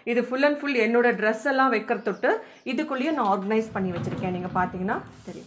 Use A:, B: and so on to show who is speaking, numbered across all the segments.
A: இது full and full என்னோட dress எல்லாம் வைக்கிற தொட்டு இதுக்குள்ளேயே நான் ஆர்கனைஸ் பண்ணி வச்சுருக்கேன் நீங்கள் பார்த்தீங்கன்னா தெரியும்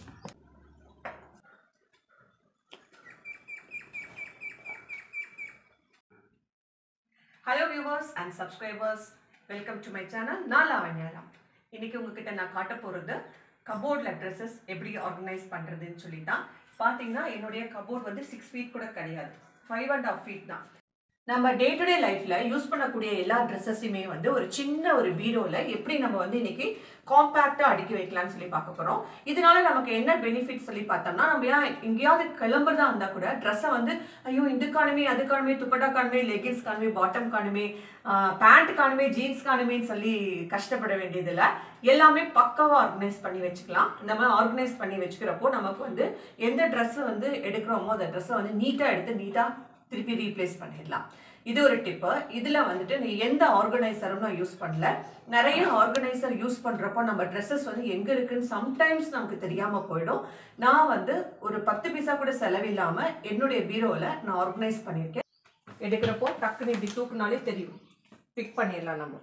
A: hello viewers and subscribers welcome to my channel நான் லாவண்யாரா இன்னைக்கு உங்ககிட்ட நான் காட்ட போகிறது கபோர்டில் ட்ரெஸ்ஸஸ் எப்படி ஆர்கனைஸ் பண்ணுறதுன்னு சொல்லி தான் பார்த்தீங்கன்னா என்னுடைய கபோர்ட் வந்து சிக்ஸ் ஃபீட் கூட கிடையாது ஃபைவ் அண்ட் ஹாஃப் ஃபீட் தான் நம்ம டே டு டே லைஃப்பில் யூஸ் பண்ணக்கூடிய எல்லா ட்ரெஸ்ஸஸையுமே வந்து ஒரு சின்ன ஒரு பீரோவில் எப்படி நம்ம வந்து இன்னைக்கு காம்பேக்டாக அடுக்கி வைக்கலாம்னு சொல்லி பார்க்க போகிறோம் இதனால நமக்கு என்ன பெனிஃபிட் சொல்லி பார்த்தோம்னா நம்ம ஏன் எங்கேயாவது கிளம்புறதா இருந்தால் கூட ட்ரெஸ்ஸை வந்து ஐயோ இது காணுமே அது காணுமே துப்பட்டா காணுமே லெகின்ஸ் காணுமே பாட்டம் காணுமே பேண்ட் காணுமே ஜீன்ஸ் காணுமேன்னு சொல்லி கஷ்டப்பட வேண்டியதில்லை எல்லாமே பக்காவாக ஆர்கனைஸ் பண்ணி வச்சுக்கலாம் இந்த மாதிரி ஆர்கனைஸ் பண்ணி வச்சுக்கிறப்போ நமக்கு வந்து எந்த ட்ரெஸ்ஸை வந்து எடுக்கிறோமோ அந்த ட்ரெஸ்ஸை வந்து நீட்டாக எடுத்து நீட்டாக திருப்பி ரீப்ளேஸ் பண்ணிடலாம் இது ஒரு டிப்பு இதில் வந்துட்டு நீ எந்த ஆர்கனைசரும் நான் யூஸ் பண்ணல நிறைய ஆர்கனைசர் யூஸ் பண்ணுறப்போ நம்ம ட்ரெஸ்ஸஸ் வந்து எங்கே இருக்குன்னு சம்டைம்ஸ் நமக்கு தெரியாமல் போயிடும் நான் வந்து ஒரு பத்து பைசா கூட செலவில்லாமல் என்னுடைய பீரோவில் நான் ஆர்கனைஸ் பண்ணியிருக்கேன் எடுக்கிறப்போ டக்குன்னு இப்படி தூக்குனாலே தெரியும் பிக் பண்ணிடலாம் நம்ம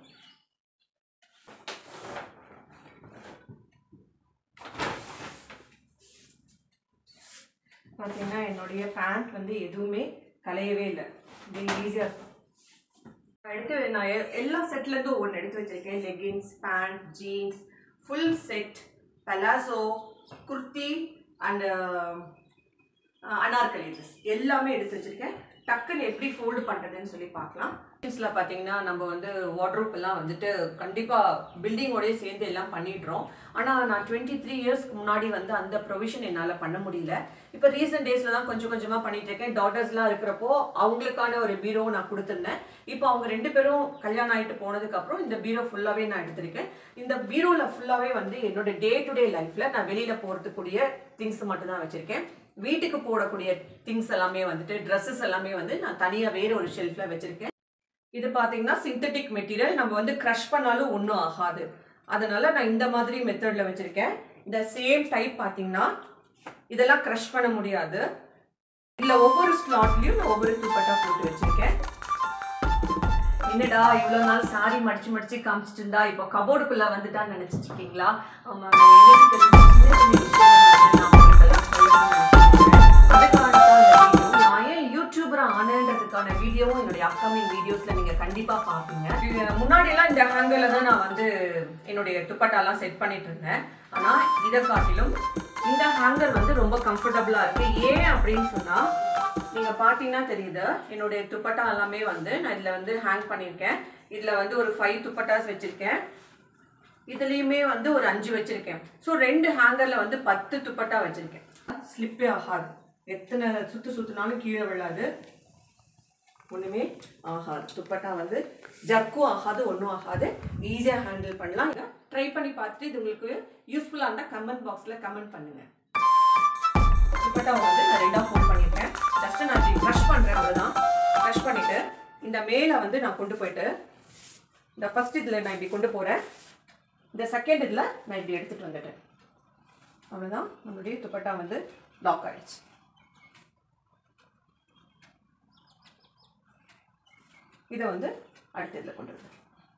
A: பார்த்தீங்கன்னா என்னுடைய பேண்ட் வந்து எதுவுமே கலையவே இல்லை இது ஈஸியாக இருக்கும் நான் எடுத்து நான் எ- எல்லா செட்லேருந்து ஒன்று எடுத்து வச்சிருக்கேன் leggings pant jeans full set palazzo kurti and Anarkali dress எல்லாமே எடுத்து வச்சிருக்கேன் டக்குன்னு எப்படி ஃபோல்டு பண்ணுறதுன்னு சொல்லி பார்க்கலாம் ஜீன்ஸில் பார்த்தீங்கன்னா நம்ம வந்து வாட்ரூப் எல்லாம் வந்துட்டு கண்டிப்பாக பில்டிங்கோடய சேர்ந்து எல்லாம் பண்ணிடுறோம் ஆனால் நான் டுவெண்ட்டி த்ரீ இயர்ஸ்க்கு முன்னாடி வந்து அந்த ப்ரொவிஷன் என்னால் பண்ண முடியல இப்போ ரீசெண்ட் டேஸில் தான் கொஞ்சம் கொஞ்சமாக பண்ணிட்டு இருக்கேன் டாட்டர்ஸ்லாம் இருக்கிறப்போ அவங்களுக்கான ஒரு பீரோ நான் கொடுத்துருந்தேன் இப்போ அவங்க ரெண்டு பேரும் கல்யாணம் ஆகிட்டு போனதுக்கப்புறம் இந்த பீரோ ஃபுல்லாகவே நான் எடுத்திருக்கேன் இந்த பீரோவில் ஃபுல்லாகவே வந்து என்னோட டே டு டே லைஃப்பில் நான் வெளியில் போகிறதுக்குரிய திங்ஸ் மட்டும் தான் வச்சுருக்கேன் வீட்டுக்கு போடக்கூடிய திங்ஸ் எல்லாமே வந்துட்டு ட்ரெஸ்ஸஸ் எல்லாமே வந்து நான் தனியாக வேற ஒரு ஷெல்ஃபில் வச்சுருக்கேன் இது பார்த்தீங்கன்னா சிந்தட்டிக் மெட்டீரியல் நம்ம வந்து க்ரஷ் பண்ணாலும் ஒன்றும் ஆகாது அதனால நான் இந்த மாதிரி மெத்தடில் வச்சுருக்கேன் இந்த சேம் டைப் பார்த்தீங்கன்னா இதெல்லாம் க்ரஷ் பண்ண முடியாது இதில் ஒவ்வொரு ஸ்லாட்லேயும் நான் ஒவ்வொரு துப்பட்டா போட்டு வச்சுருக்கேன் என்னடா இவ்வளோ நாள் சாரி மடிச்சு மடிச்சு காமிச்சிட்டு இருந்தா இப்போ கபோர்டுக்குள்ள வந்துட்டான்னு நினைச்சிட்டு இருக்கீங்களா ஆமா நான் எனக்கு தெரிஞ்ச சின்ன சின்ன விஷயங்கள் வந்து நான் உங்களுக்கெல்லாம் சொல்லணும்னு நினைச்சிருக்கேன். அதுக்காக தான் இந்த video. நான் ஏன் யூடியூபர் ஆனேன்றதுக்கான வீடியோவும் என்னுடைய அப்கமிங் வீடியோஸ்ல நீங்க கண்டிப்பா பாப்பீங்க இது முன்னாடி எல்லாம் இந்த ஹேங்கர்ல தான் நான் வந்து என்னுடைய துப்பட்டாலாம் செட் பண்ணிட்டு இருந்தேன் ஆனா இதை காட்டிலும் இந்த ஹேங்கர் வந்து ரொம்ப கம்ஃபர்டபுளா இருக்கு ஏன் அப்படின்னு சொன்னா நீங்க பாத்தீங்கன்னா தெரியுது என்னுடைய துப்பட்டா எல்லாமே வந்து நான் இதுல வந்து ஹேங் பண்ணியிருக்கேன் இதுல வந்து ஒரு ஃபைவ் துப்பட்டாஸ் வச்சிருக்கேன் இதுலயுமே வந்து ஒரு அஞ்சு வச்சிருக்கேன் ஸோ ரெண்டு ஹேங்கர்ல வந்து பத்து துப்பட்டா வச்சிருக்கேன் ஸ்லிப்பே ஆகாது எத்தனை சுத்து சுத்துனாலும் கீழே விழாது ஒண்ணுமே ஆகாது துப்பட்டா வந்து ஜர்க்கும் ஆகாது ஒன்றும் ஆகாது ஈஸியாக ஹேண்டில் பண்ணலாம் ட்ரை பண்ணி பார்த்துட்டு இது உங்களுக்கு யூஸ்ஃபுல்லாக இருந்தால் கமெண்ட் பாக்ஸில் கமெண்ட் பண்ணுங்க துப்பட்டாவை வந்து நான் ரெண்டாக ஃபோல்ட் பண்ணியிருக்கேன் ஜஸ்ட் நான் இப்படி க்ரஷ் பண்ணுறேன் அவ்வளோதான் க்ரஷ் பண்ணிவிட்டு இந்த மேலே வந்து நான் கொண்டு போயிட்டு இந்த ஃபர்ஸ்ட் இதில் நான் இப்படி கொண்டு போகிறேன் இந்த செகண்ட் இதில் நான் இப்படி எடுத்துகிட்டு வந்துட்டேன் அவ்வளோதான் நம்மளுடைய துப்பட்டா வந்து லாக் ஆயிடுச்சு இதை வந்து அடுத்த இதில் கொண்டு வருவேன்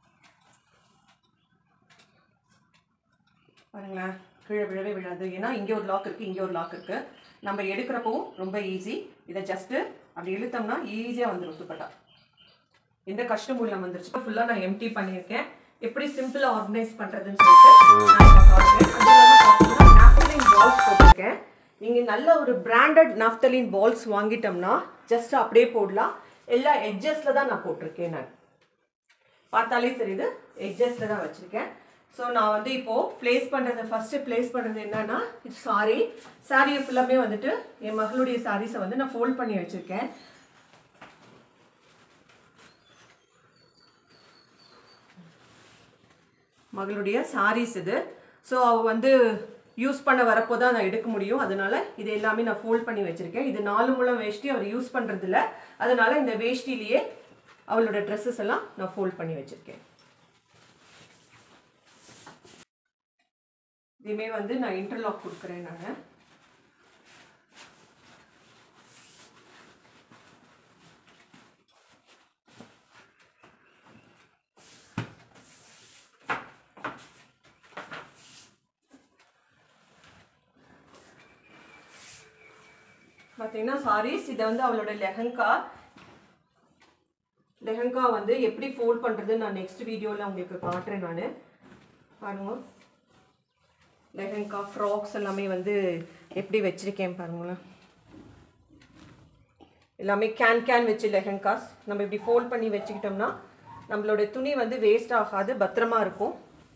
A: பாருங்களேன் கீழே விழவே விழாது ஏன்னா இங்கே ஒரு லாக் இருக்குது இங்கே ஒரு லாக் இருக்குது நம்ம எடுக்கிறப்பவும் ரொம்ப ஈஸி இதை ஜஸ்ட்டு அப்படி இழுத்தோம்னா ஈஸியாக வந்துடும் துப்பட்டா எந்த கஷ்டமும் இல்லாமல் வந்துருச்சு ஃபுல்லாக நான் எம்டி பண்ணியிருக்கேன் எப்படி சிம்பிளாக ஆர்கனைஸ் பண்ணுறதுன்னு சொல்லிட்டு நான் இப்போ காட்டுறேன் அது இல்லாமல் பார்த்தீங்கன்னா நாப்தலின் பால்ஸ் போட்டிருக்கேன் நீங்கள் நல்ல ஒரு பிராண்டட் நாப்தலின் பால்ஸ் வாங்கிட்டோம்னா ஜஸ்ட் அப்படியே போடலாம் எல்லா எட்ஜஸில் தான் நான் போட்டிருக்கேன் நான் பார்த்தாலே தெரியுது எட்ஜஸில் தான் வச்சுருக்கேன் ஸோ நான் வந்து இப்போது ப்ளேஸ் பண்ணுறது ஃபஸ்ட்டு ப்ளேஸ் பண்ணுறது என்னன்னா இது சாரி சாரியை ஃபுல்லாமே வந்துட்டு என் மகளுடைய சாரீஸை வந்து நான் ஃபோல்ட் பண்ணி வச்சுருக்கேன் மகளுடைய சாரீஸ் இது ஸோ அவ வந்து யூஸ் பண்ண வரப்போ தான் நான் எடுக்க முடியும் அதனால இது எல்லாமே நான் ஃபோல்ட் பண்ணி வச்சுருக்கேன் இது நாலு முழம் வேஷ்டி அவர் யூஸ் பண்ணுறதில்ல அதனால இந்த வேஷ்டிலேயே அவளோட ட்ரெஸ்ஸஸ் எல்லாம் நான் ஃபோல்ட் பண்ணி வச்சுருக்கேன் இதுவுமே வந்து நான் இன்டர்லாக் கொடுக்குறேன் நான் பார்த்தீங்கன்னா சாரீஸ் இதை வந்து அவளோட லெஹங்கா லெஹங்கா வந்து எப்படி ஃபோல்ட் பண்ணுறது நான் நெக்ஸ்ட் வீடியோவில் உங்களுக்கு காட்டுறேன் நான் பாருங்க லெஹங்கா ஃப்ராக்ஸ் எல்லாமே வந்து எப்படி வச்சுருக்கேன் பாருங்களேன் எல்லாமே கேன் கேன் வச்சு லெஹங்காஸ் நம்ம இப்படி ஃபோல்ட் பண்ணி வச்சுக்கிட்டோம்னா நம்மளோட துணி வந்து வேஸ்ட் ஆகாது பத்திரமா இருக்கும்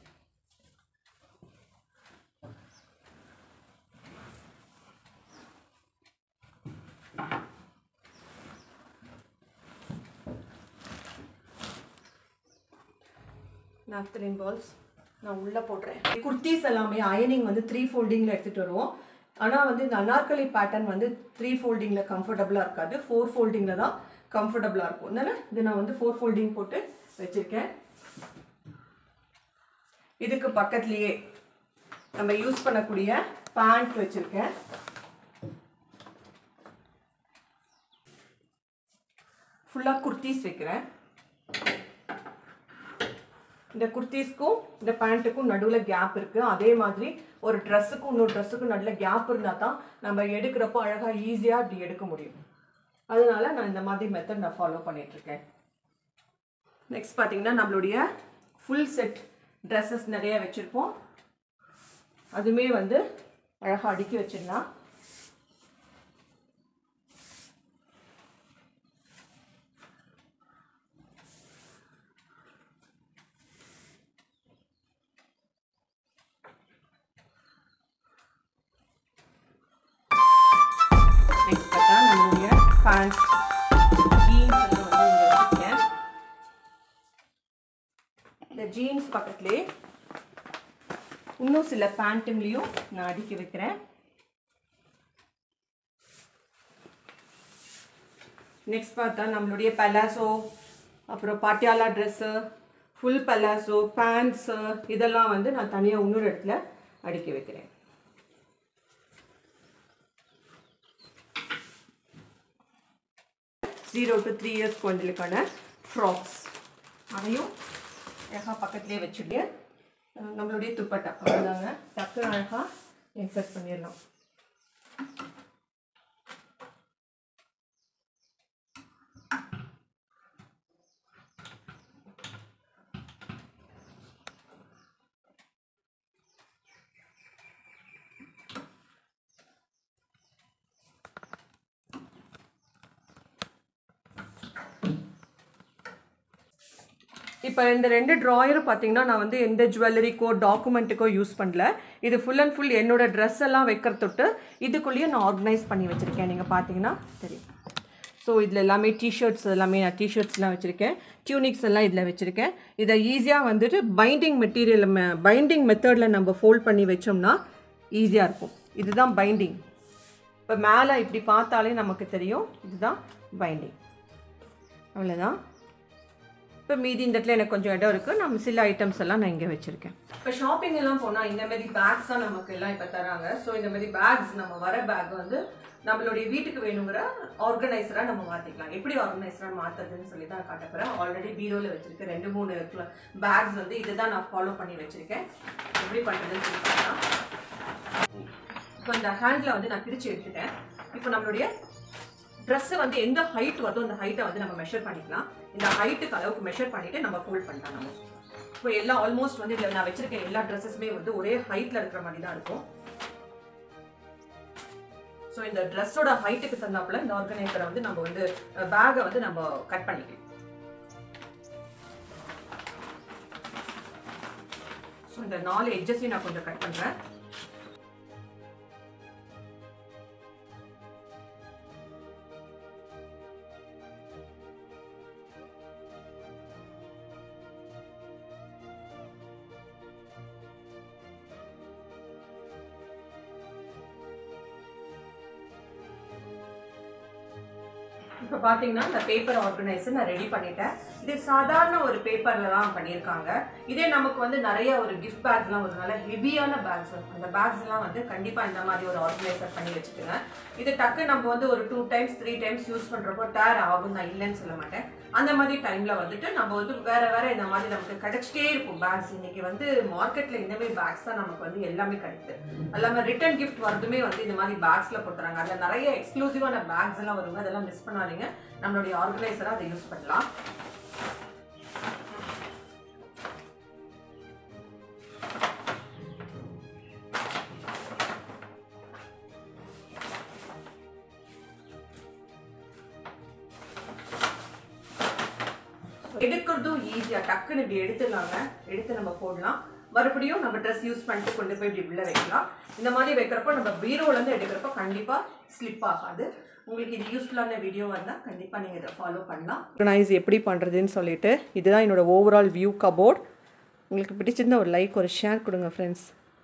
A: நாப்தலின் பால்ஸ் நான் உள்ளே போடுறேன் குர்த்திஸ் எல்லாமே அயனிங் வந்து த்ரீ ஃபோல்டிங்கில் எடுத்துகிட்டு வருவோம் ஆனால் வந்து இந்த அனார்கலி பேட்டர்ன் வந்து த்ரீ ஃபோல்டிங்கில் கம்ஃபர்டபுளாக இருக்காது ஃபோர் ஃபோல்டிங்கில் தான் கம்ஃபர்டபுளாக இருக்கும் அதனால இது நான் வந்து ஃபோர் ஃபோல்டிங் போட்டு வச்சுருக்கேன் இதுக்கு பக்கத்துலேயே நம்ம யூஸ் பண்ணக்கூடிய பேண்ட் வச்சுருக்கேன் ஃபுல்லாக குர்த்திஸ் வைக்கிறேன் இந்த குர்த்திஸ்க்கும் இந்த பேண்ட்டுக்கும் நடுவில் கேப் இருக்குது அதே மாதிரி ஒரு ட்ரெஸ்ஸுக்கும் இன்னொரு ட்ரெஸ்ஸுக்கும் நடுவில் கேப் இருந்தால் தான் நம்ம எடுக்கிறப்போ அழகாக ஈஸியாக இப்படி எடுக்க முடியும் அதனால நான் இந்த மாதிரி மெத்தட் நான் ஃபாலோ பண்ணிகிட்ருக்கேன் நெக்ஸ்ட் பார்த்தீங்கன்னா நம்மளுடைய ஃபுல் செட் ட்ரெஸ்ஸஸ் நிறைய வச்சுருப்போம் அதுவுமே வந்து அழகாக அடுக்கி வச்சிடலாம் நெக்ஸ்ட் பார்த்தா நம்மளுடைய பேண்ட் ஜீன்ஸ் எல்லாம் வந்து இங்கே வச்சுருக்கேன் இந்த ஜீன்ஸ் பக்கத்துலேயே இன்னும் சில பேண்ட்டுங்களையும் நான் அடுக்கி வைக்கிறேன் நெக்ஸ்ட் பார்த்தா நம்மளுடைய பலாசோ அப்புறம் Patiala dress full palazzo pants இதெல்லாம் வந்து நான் தனியாக இன்னொரு இடத்துல அடுக்கி வைக்கிறேன் ஜீரோ டு த்ரீ இயர்ஸ் குழந்தைகளுக்கான ஃப்ராக்ஸ் அதையும் அழகாக பக்கத்துலேயே வச்சுட்டு அஹ் நம்மளுடைய துப்பட்டா அவ்வளோதாங்க டக்குன்னு அழகாக இன்சர்ட் பண்ணிடலாம் இப்போ இந்த ரெண்டு ட்ராயரும் பார்த்தீங்கன்னா நான் வந்து எந்த ஜுவல்லரிக்கோ டாக்குமெண்ட்டுக்கோ யூஸ் பண்ணல இது ஃபுல் அண்ட் ஃபுல் என்னோட ட்ரெஸ் எல்லாம் வைக்கிற தொட்டு இதுக்குள்ளேயே நான் ஆர்கனைஸ் பண்ணி வச்சுருக்கேன் நீங்கள் பார்த்தீங்கன்னா தெரியும் ஸோ இதில் எல்லாமே டிஷர்ட்ஸ் எல்லாமே நான் டிஷர்ட்ஸ்லாம் வச்சுருக்கேன் டியூனிக்ஸ் எல்லாம் இதில் வச்சுருக்கேன் இதை ஈஸியாக வந்துட்டு பைண்டிங் மெட்டீரியல் பைண்டிங் மெத்தடில் நம்ம ஃபோல்ட் பண்ணி வச்சோம்னா ஈஸியாக இருக்கும் இதுதான் பைண்டிங் இப்போ மேலே இப்படி பார்த்தாலே நமக்கு தெரியும் இதுதான் பைண்டிங் அவ்வளோதான் இப்போ மீதி இந்த இடத்துல எனக்கு கொஞ்சம் இடம் இருக்குது நம்ம சில ஐட்டம்ஸ் எல்லாம் நான் இங்கே வச்சுருக்கேன் இப்போ ஷாப்பிங் எல்லாம் போனால் இந்த மாதிரி பேக்ஸ் தான் நமக்கு எல்லாம் இப்போ தராங்க ஸோ இந்த மாதிரி பேக்ஸ் நம்ம வர பேக் வந்து நம்மளுடைய வீட்டுக்கு வேணுங்கிற ஆர்கனைசராக நம்ம மாற்றிக்கலாம் எப்படி ஆர்கனைசராக மாற்றுறதுன்னு சொல்லி தான் காட்ட போகிறேன் ஆல்ரெடி பீரோவில் வச்சுருக்கேன் ரெண்டு மூணு பேக்ஸ் வந்து இதை தான் நான் ஃபாலோ பண்ணி வச்சுருக்கேன் எப்படி பண்ணுறதுன்னு சொல்லி பார்க்கலாம் இப்போ இந்த ஹேண்டில் வந்து நான் பிரித்து எடுத்துட்டேன் இப்போ நம்மளுடைய ட்ரெஸ்ஸை வந்து எந்த ஹைட் வருதோ அந்த ஹைட்டை வந்து நம்ம மெஷர் பண்ணிக்கலாம் இந்த ஹைட்டுக்கு அளவுக்கு மெஷர் பண்ணிட்டு நம்ம ஃபோல்ட் பண்ணலாம் நம்ம இப்போ எல்லாம் ஆல்மோஸ்ட் வந்து இதில் நான் வச்சிருக்க எல்லா ட்ரெஸ்ஸஸுமே வந்து ஒரே ஹைட்டில் இருக்கிற மாதிரி தான் இருக்கும் ஸோ இந்த ட்ரெஸ்ஸோட ஹைட்டுக்கு தந்தாப்புல இந்த ஆர்கனைசரை வந்து நம்ம வந்து பேக்கை வந்து நம்ம கட் பண்ணிக்கலாம் ஸோ இந்த நாலு எட்ஜஸையும் நான் கொஞ்சம் கட் பண்ணுறேன் இப்போ பார்த்தீங்கன்னா இந்த பேப்பர் ஆர்கனைசர் நான் ரெடி பண்ணிட்டேன் இது சாதாரண ஒரு பேப்பர்ல தான் பண்ணியிருக்காங்க இதே நமக்கு வந்து நிறைய ஒரு கிஃப்ட் பேக்ஸ்லாம் வருதுனால ஹெவியான பேக்ஸ் வரும் அந்த பேக்ஸ்லாம் வந்து கண்டிப்பா இந்த மாதிரி ஒரு ஆர்கனைசர் பண்ணி வச்சுக்கோங்க இது டக்கு நம்ம வந்து ஒரு two times three times use பண்றப்போ டேர் ஆகும் நான் இல்லைன்னு சொல்ல மாட்டேன் அந்த மாதிரி டைம்ல வந்துட்டு நம்ம வந்து வேற வேற இந்த மாதிரி நமக்கு கிடைச்சிட்டே இருக்கும் பேக்ஸ் இன்னைக்கு வந்து மார்க்கெட்ல இந்த மாதிரி பேக்ஸ் தான் நமக்கு வந்து எல்லாமே கிடைக்குது எல்லாமே ரிட்டர்ன் கிஃப்ட் வரதுமே வந்து இந்த மாதிரி பேக்ஸ்ல போட்டுறாங்க அதுல நிறைய எக்ஸ்க்ளூசிவான பேக்ஸ் எல்லாம் வருங்க அதெல்லாம் மிஸ் பண்ணாதீங்க நம்மளுடைய ஆர்கனைசரா அதை யூஸ் பண்ணலாம் எடுக்கிறதும் ஈஸியாக டக்குன்னு இப்படி எடுத்துடலாங்க எடுத்து நம்ம போடலாம் மறுபடியும் நம்ம ட்ரெஸ் யூஸ் பண்ணிட்டு கொண்டு போய் இப்படி உள்ள வைக்கலாம் இந்த மாதிரி வைக்கிறப்போ நம்ம பீரோலேருந்து எடுக்கிறப்போ கண்டிப்பாக ஸ்லிப் ஆகாது உங்களுக்கு இது யூஸ்ஃபுல்லான வீடியோ வந்தால் கண்டிப்பாக நீங்கள் இதை ஃபாலோ பண்ணலாம் ஆர்கனைஸ் எப்படி பண்ணுறதுன்னு சொல்லிட்டு இதுதான் என்னோட ஓவரால் வியூ கபோர்ட் உங்களுக்கு பிடிச்சிருந்த ஒரு லைக் ஒரு ஷேர் கொடுங்க ஃப்ரெண்ட்ஸ்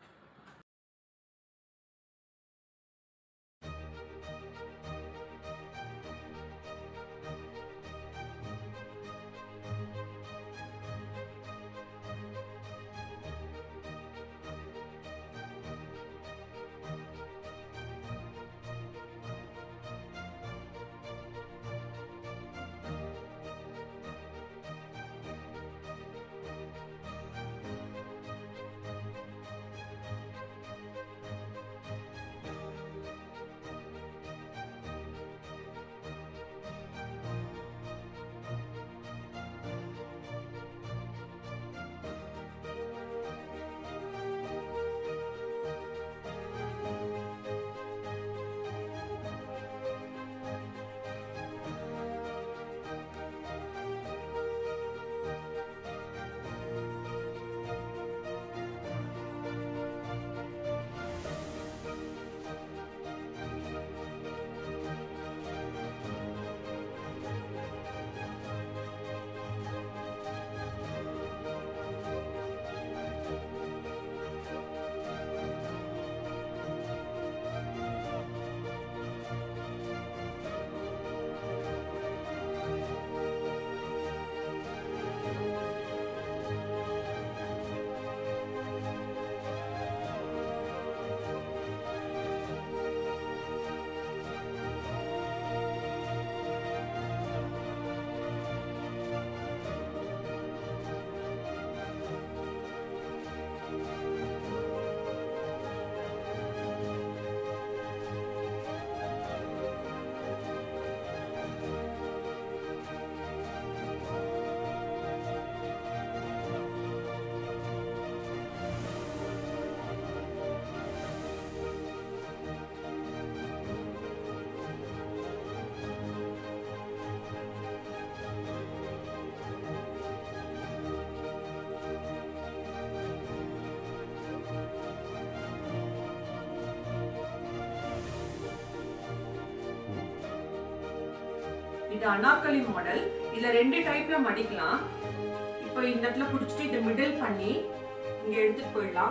A: இது அனார்கலி மாடல் இதுல ரெண்டு டைப்ல மடிக்கலாம் இப்போ இந்த இடத்துல புடிச்சிட்டு இதை மிடில் பண்ணி இங்க எடுத்துட்டு போயிடலாம்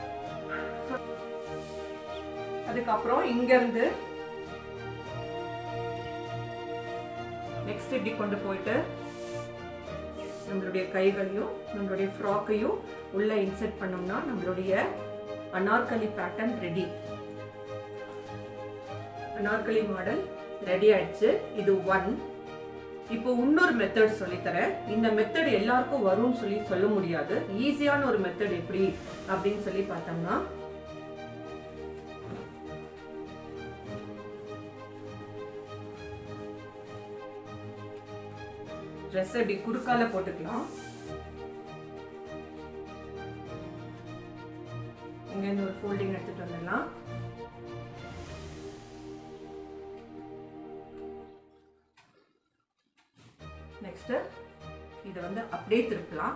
A: அதுக்கப்புறம் இங்க இருந்து நெக்ஸ்ட் இப்படி கொண்டு போயிட்டு நம்மளுடைய கைகளையும் நம்மளுடைய ஃப்ராக்கையும் உள்ள இன்செர்ட் பண்ணோம்னா நம்மளுடைய Anarkali pattern ready Anarkali model ready ஆயிடுச்சு இது ஒன் இப்போ இன்னொரு மெத்தட் சொல்லித்தரேன் இந்த மெத்தட் எல்லாருக்கும் வரும்னு சொல்லி சொல்ல முடியாது ஈஸியான ஒரு மெத்தட் எப்படி அப்படின்னு சொல்லி பார்த்தோம்னா ட்ரெஸ் இப்படி குறுக்கால போட்டுக்கலாம் இங்க இருந்து ஒரு ஃபோல்டிங் எடுத்துட்டு வந்துடலாம் நெக்ஸ்ட் இதை வந்து அப்படியே திருப்பலாம்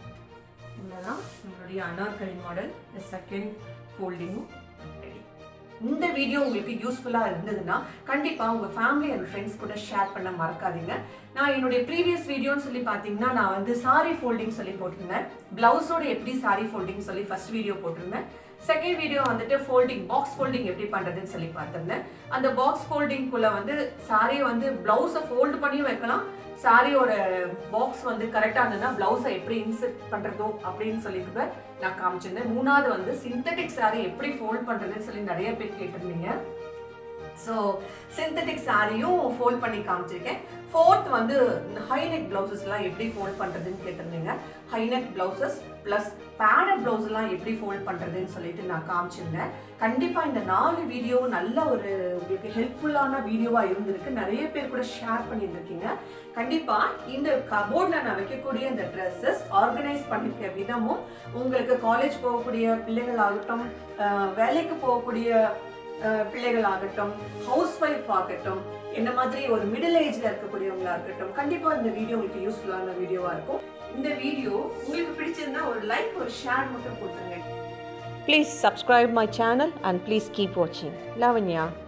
A: இவ்வளோதான் நம்மளுடைய அனார்கலி மாடல் செகண்ட் ஃபோல்டிங்கும் ரெடி இந்த வீடியோ உங்களுக்கு யூஸ்ஃபுல்லாக இருந்ததுன்னா கண்டிப்பாக உங்கள் ஃபேமிலி அண்ட் ஃப்ரெண்ட்ஸ் கூட ஷேர் பண்ண மறக்காதீங்க நான் என்னுடைய ப்ரீவியஸ் வீடியோன்னு சொல்லி பார்த்தீங்கன்னா நான் வந்து சாரி ஃபோல்டிங் சொல்லி போட்டிருந்தேன் ப்ளவுஸோட எப்படி சாரி ஃபோல்டிங் சொல்லி ஃபர்ஸ்ட் வீடியோ போட்டிருந்தேன் செகண்ட் வீடியோ வந்துட்டு ஃபோல்டிங் பாக்ஸ் ஃபோல்டிங் எப்படி பண்ணுறதுன்னு சொல்லி பார்த்துருந்தேன் அந்த பாக்ஸ் ஃபோல்டிங்குள்ளே வந்து சாரியை வந்து ப்ளவுஸை ஃபோல்டு பண்ணியும் வைக்கலாம் சாரியோட பாக்ஸ் வந்து கரெக்டாக இருந்ததுன்னா ப்ளவுஸை எப்படி இன்செர்ட் பண்ணுறதோ அப்படின்னு சொல்லிட்டு கூட நான் காமிச்சிருந்தேன் மூணாவது வந்து சிந்தட்டிக் சாரி எப்படி ஃபோல்ட் பண்ணுறதுன்னு சொல்லி நிறைய பேர் கேட்டிருந்தீங்க ஸோ சிந்தட்டிக் சாரியும் ஃபோல்ட் பண்ணி காமிச்சிருக்கேன் ஃபோர்த் வந்து ஹைநெக் ப்ளவுசஸ்லாம் எப்படி ஃபோல்ட் பண்ணுறதுன்னு கேட்டிருந்தீங்க ஹைநெக் ப்ளவுசஸ் ப்ளஸ் பேடட் ப்ளவுஸ்லாம் எப்படி ஃபோல்ட் பண்ணுறதுன்னு சொல்லிட்டு நான் காமிச்சிருந்தேன் கண்டிப்பாக இந்த நாலு வீடியோ நல்ல ஒரு உங்களுக்கு ஹெல்ப்ஃபுல்லான வீடியோவாக இருந்திருக்கு நிறைய பேர் கூட ஷேர் பண்ணியிருந்திருக்கீங்க கண்டிப்பாக இந்த கபோர்டில் நான் வைக்கக்கூடிய இந்த ட்ரெஸ்ஸஸ் ஆர்கனைஸ் பண்ணியிருக்க விதமும் உங்களுக்கு காலேஜ் போகக்கூடிய பிள்ளைகள் ஆகட்டும் அஹ் வேலைக்கு போகக்கூடிய அஹ் பிள்ளைகள் ஆகட்டும் ஹவுஸ் ஒய்ஃப் ஆகட்டும் என்ன மாதிரி ஒரு மிடில் ஏஜ்ல இருக்கக்கூடியவங்களா இருக்கட்டும் கண்டிப்பா இந்த வீடியோ உங்களுக்கு யூஸ்ஃபுல்லான வீடியோவா இருக்கும் இந்த வீடியோ உங்களுக்கு பிடிச்சிருந்தா ஒரு லைக் ஒரு ஷேர் மட்டும் கொடுத்துருங்க
B: Please subscribe my channel and please keep watching. Lavanya.